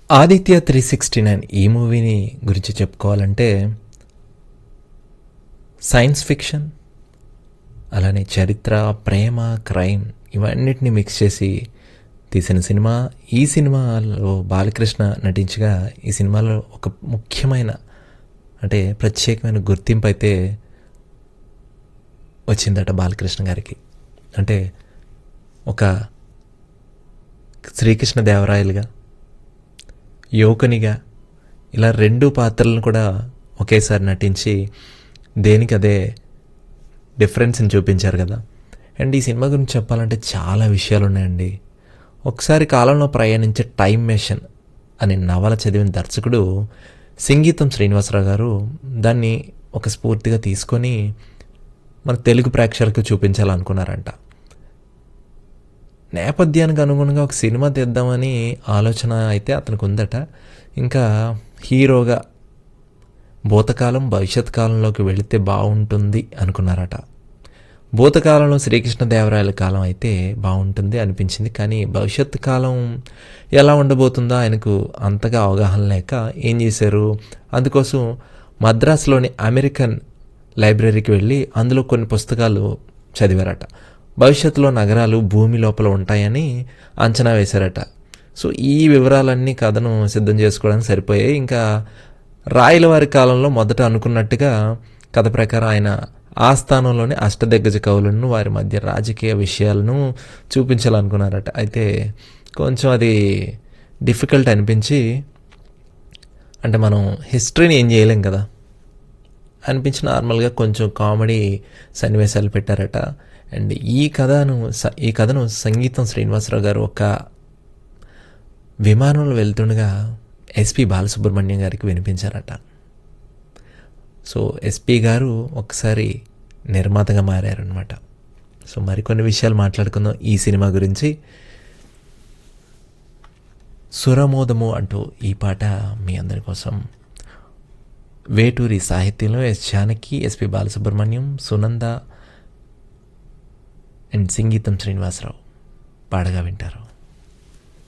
Aditya three sixty nine ఈ మూవీని గురించి చెప్పుకోవాలంటే సైన్స్ ఫిక్షన్ అలానే చరిత్ర ప్రేమ క్రైమ్ ఇవన్నిటిని మిక్స్ చేసి తీసిన సినిమా ఈ సినిమాలో బాలకృష్ణ నటించగా ఈ సినిమాలో ఒక ముఖ్యమైన అంటే ప్రత్యేకమైన గుర్తింపు అయితే వచ్చిందట బాలకృష్ణ గారికి అంటే ఒక శ్రీకృష్ణ దేవరాయలుగా యువకునిగా ఇలా రెండు పాత్రలను కూడా ఒకేసారి నటించి దేనికి అదే డిఫరెన్స్ని చూపించారు కదా అండ్ ఈ సినిమా గురించి చెప్పాలంటే చాలా విషయాలు ఉన్నాయండి ఒకసారి కాలంలో ప్రయాణించే టైం మెషిన్ అనే నవల చదివిన దర్శకుడు సంగీతం శ్రీనివాసరావు గారు దాన్ని ఒక స్ఫూర్తిగా తీసుకొని మన తెలుగు ప్రేక్షకులకు చూపించాలనుకున్నారంట నేపథ్యానికి అనుగుణంగా ఒక సినిమా తీద్దామని ఆలోచన అయితే అతనికి ఉందట ఇంకా హీరోగా భూతకాలం భవిష్యత్ కాలంలోకి వెళితే బాగుంటుంది అనుకున్నారట భూతకాలంలో శ్రీకృష్ణదేవరాయల కాలం అయితే బాగుంటుంది అనిపించింది కానీ భవిష్యత్ కాలం ఎలా ఉండబోతుందో ఆయనకు అంతగా అవగాహన లేక ఏం చేశారు అందుకోసం మద్రాసులోని అమెరికన్ లైబ్రరీకి వెళ్ళి అందులో కొన్ని పుస్తకాలు చదివారట భవిష్యత్తులో నగరాలు భూమి లోపల ఉంటాయని అంచనా వేశారట సో ఈ వివరాలన్నీ కథను సిద్ధం చేసుకోవడానికి సరిపోయాయి ఇంకా రాయల వారి కాలంలో మొదట అనుకున్నట్టుగా కథ ప్రకారం ఆయన ఆస్థానంలోని అష్టదిగ్గజ కవులను వారి మధ్య రాజకీయ విషయాలను చూపించాలనుకున్నారట అయితే కొంచెం అది డిఫికల్ట్ అనిపించి అంటే మనం హిస్టరీని ఏం చేయలేం కదా అనిపించి నార్మల్గా కొంచెం కామెడీ సన్నివేశాలు పెట్టారట అండ్ ఈ కథను స- ఈ కథను సంగీతం శ్రీనివాసరావు గారు ఒక విమానంలో వెళ్తుండగా ఎస్పి బాలసుబ్రహ్మణ్యం గారికి వినిపించారట సో ఎస్పి గారు ఒకసారి నిర్మాతగా మారారనమాట సో మరికొన్ని విషయాలు మాట్లాడుకుందాం ఈ సినిమా గురించి సురమోదము అంటూ ఈ పాట మీ అందరి కోసం వేటూరి సాహిత్యంలో S Janaki SP Balasubrahmanyam Sunanda and సంగీతం శ్రీనివాసరావు పాడగా వింటారు